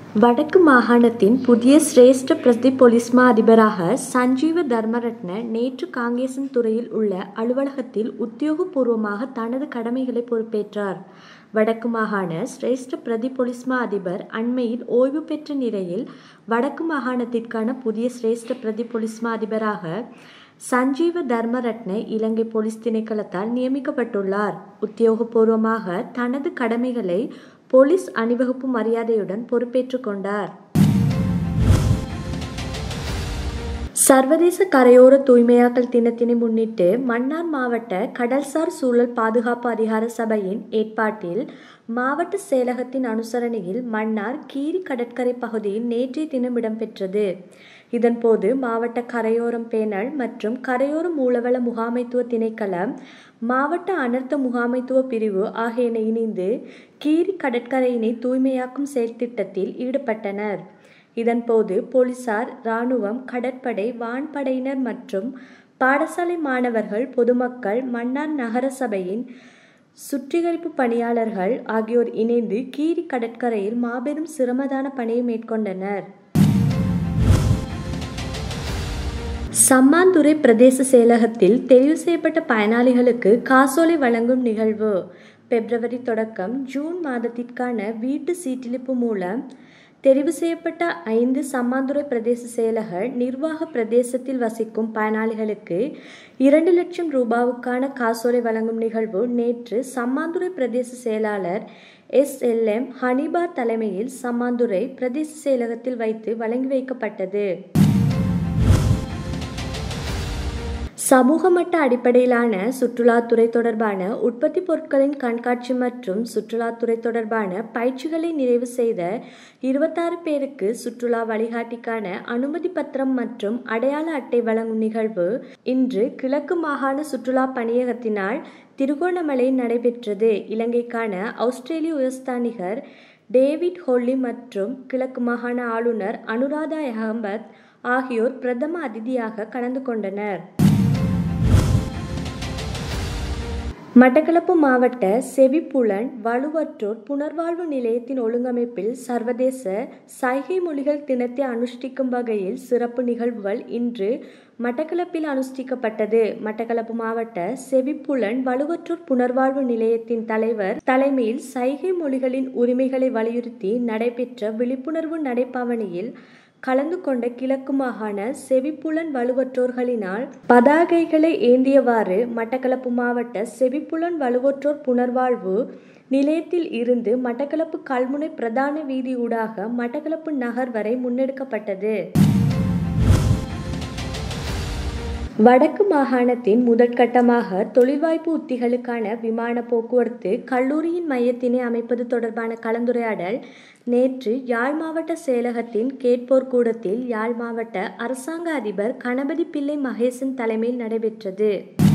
வடக்கு மாகாணத்தின் புதிய சிரேஷ்ட பிரதி பொலிஸ் மா அதிபராக சஞ்சீவ தர்மரட்ன நேற்று காங்கேசன்துறையில் உள்ள அலுவலகத்தில் உத்தியோகபூர்வமாக தனது கடமைகளை பொறுப்பேற்றார். வடக்கு மாகாண சிரேஷ்ட பிரதி பொலிஸ் மா அதிபர் அண்மையில் ஓய்வு பெற்ற நிலையில் வடக்கு மாகாணத்திற்கான புதிய சிரேஷ்ட பிரதி பொலிஸ் மா அதிபராக சஞ்சீவ தர்மரட்ன இலங்கை பொலிஸ் திணைக்களத்தால் நியமிக்கப்பட்டுள்ளார். உத்தியோகபூர்வமாக தனது கடமைகளை பொலிஸ் அணிவகுப்பு மரியாதையுடன் பொறுப்பேற்றுக் கொண்டார். சர்வதேச கரையோர தூய்மையாக்கல் தினத்தினை முன்னிட்டு மன்னார் மாவட்ட கடல்சார் சூழல் பாதுகாப்பு அதிகார சபையின் ஏற்பாட்டில் மாவட்ட செயலகத்தின் அனுசரணையில் மன்னார் கீரி கடற்கரை பகுதியில் நேற்றைய தினம் இடம்பெற்றது. இதன்போது மாவட்ட கரையோரம் பேணல் மற்றும் கரையோர மூலவள முகாமைத்துவ திணைக்களம் மாவட்ட அனர்த்த முகாமைத்துவ பிரிவு ஆகியன இணைந்து கீரி கடற்கரையினை தூய்மையாக்கும் செயற்திட்டத்தில் ஈடுபட்டனர். இதன்போது போலீசார் இராணுவம் கடற்படை வான்படையினர் மற்றும் பாடசாலை மாணவர்கள் பொதுமக்கள் மன்னார் நகர சபையின் சுற்றிகரிப்பு பணியாளர்கள் ஆகியோர் இணைந்து கீரி கடற்கரையில் மாபெரும் சிரமதான பணியை மேற்கொண்டனர். சம்மாந்துறை பிரதேச செயலகத்தில் தெரிவு செய்யப்பட்ட பயனாளிகளுக்கு காசோலை வழங்கும் நிகழ்வு பிப்ரவரி தொடக்கம் ஜூன் மாதத்திற்கான வீட்டு சீட்டிலிப்பு மூலம் தெரிவு செய்யப்பட்ட ஐந்து சம்மாந்துறை பிரதேச செயலக நிர்வாக பிரதேசத்தில் வசிக்கும் பயனாளிகளுக்கு இரண்டு லட்சம் ரூபாவுக்கான காசோலை வழங்கும் நிகழ்வு நேற்று சம்மாந்துறை பிரதேச செயலாளர் எஸ். எல். எம். ஹனீபா தலைமையில் சம்மாந்துறை பிரதேச செயலகத்தில் வைத்து வழங்கி வைக்கப்பட்டது. சமூக மட்ட அடிப்படையிலான சுற்றுலாத்துறை தொடர்பான உற்பத்தி பொருட்களின் கண்காட்சி மற்றும் சுற்றுலாத்துறை தொடர்பான பயிற்சிகளை நிறைவு செய்த இருபத்தாறு பேருக்கு சுற்றுலா வழிகாட்டிக்கான அனுமதி பத்திரம் மற்றும் அடையாள அட்டை வழங்கும் நிகழ்வு இன்று கிழக்கு மாகாண சுற்றுலா பணியகத்தினால் திருகோணமலையில் நடைபெற்றது. இலங்கைக்கான அவுஸ்திரேலிய உயர்ஸ்தானிகர் டேவிட் ஹொல்லி மற்றும் கிழக்கு மாகாண ஆளுநர் அனுராதா அஹமத் ஆகியோர் பிரதம அதிதியாக கலந்து கொண்டனர். மட்டக்களப்பு மாவட்ட செவிப்புலன் வலுவற்றோர் புனர்வாழ்வு நிலையத்தின் ஒழுங்கமைப்பில் சர்வதேச சைகை மொழிகள் தினத்தை அனுஷ்டிக்கும் வகையில் சிறப்பு நிகழ்வுகள் இன்று மட்டக்களப்பில் அனுஷ்டிக்கப்பட்டது. மட்டக்களப்பு மாவட்ட செவிப்புலன் வலுவற்றோர் புனர்வாழ்வு நிலையத்தின் தலைவர் தலைமையில் சைகை மொழிகளின் உரிமைகளை வலியுறுத்தி நடைபெற்ற விழிப்புணர்வு நடைபவனியில் கலந்து கொண்ட கிழக்கு மாகாண செவிப்புலன் வலுவற்றோர்களினால் பதாகைகளை ஏந்தியவாறு மட்டக்களப்பு மாவட்ட செவிப்புலன் வலுவற்றோர் புனர்வாழ்வு நிலையத்தில் இருந்து மட்டக்களப்பு கல்முனை பிரதான வீதி ஊடாக மட்டக்களப்பு நகர் வரை முன்னெடுக்கப்பட்டது. வடக்கு மாகாணத்தின் முதற்கட்டமாக தொழில்வாய்ப்பு உத்திகளுக்கான விமான போக்குவரத்து கல்லூரியின் மையத்தினை அமைப்பது தொடர்பான கலந்துரையாடல் நேற்று யாழ் மாவட்ட செயலகத்தின் கேட்போர் கூடத்தில் யாழ் மாவட்ட அரசாங்க அதிபர் கணபதி பிள்ளை மகேசன் தலைமையில் நடைபெற்றது.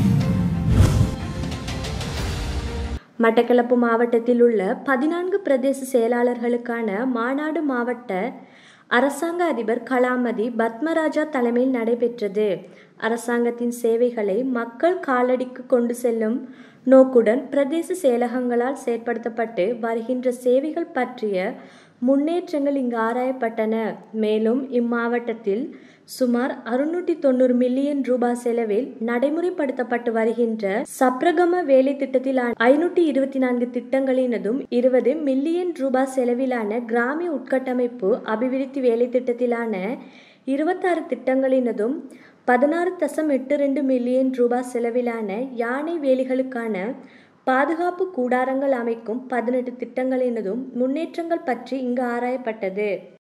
மட்டக்களப்பு மாவட்டத்தில் உள்ள பதினான்கு பிரதேச செயலாளர்களுக்கான மாநாடு மாவட்ட அரசாங்க அதிபர் கலாமதி பத்மராஜா தலைமையில் நடைபெற்றது. அரசாங்கத்தின் சேவைகளை மக்கள் காலடிக்கு கொண்டு செல்லும் நோக்குடன் பிரதேச செயலகங்களால் செயற்படுத்தப்பட்டு வருகின்ற சேவைகள் பற்றிய முன்னேற்றங்கள் இங்கு ஆராயப்பட்டன. மேலும் இம்மாவட்டத்தில் சுமார் அறுநூற்று தொண்ணூறு மில்லியன் ரூபா செலவில் நடைமுறைப்படுத்தப்பட்டு வருகின்ற சப்ரகம வேலை திட்டத்திலான ஐநூற்று இருபத்து நான்கு திட்டங்களினதும் இருபது மில்லியன் ரூபா செலவிலான கிராமிய உட்கட்டமைப்பு அபிவிருத்தி வேலை திட்டத்திலான இருபத்தாறு திட்டங்களினதும் பதினாறு தசம் எட்டு இரண்டு மில்லியன் ரூபா செலவிலான யானை வேலிகளுக்கான பாதுகாப்பு கூடாரங்கள் அமைக்கும் பதினெட்டு திட்டங்களினதும் முன்னேற்றங்கள் பற்றி இங்கு ஆராயப்பட்டது.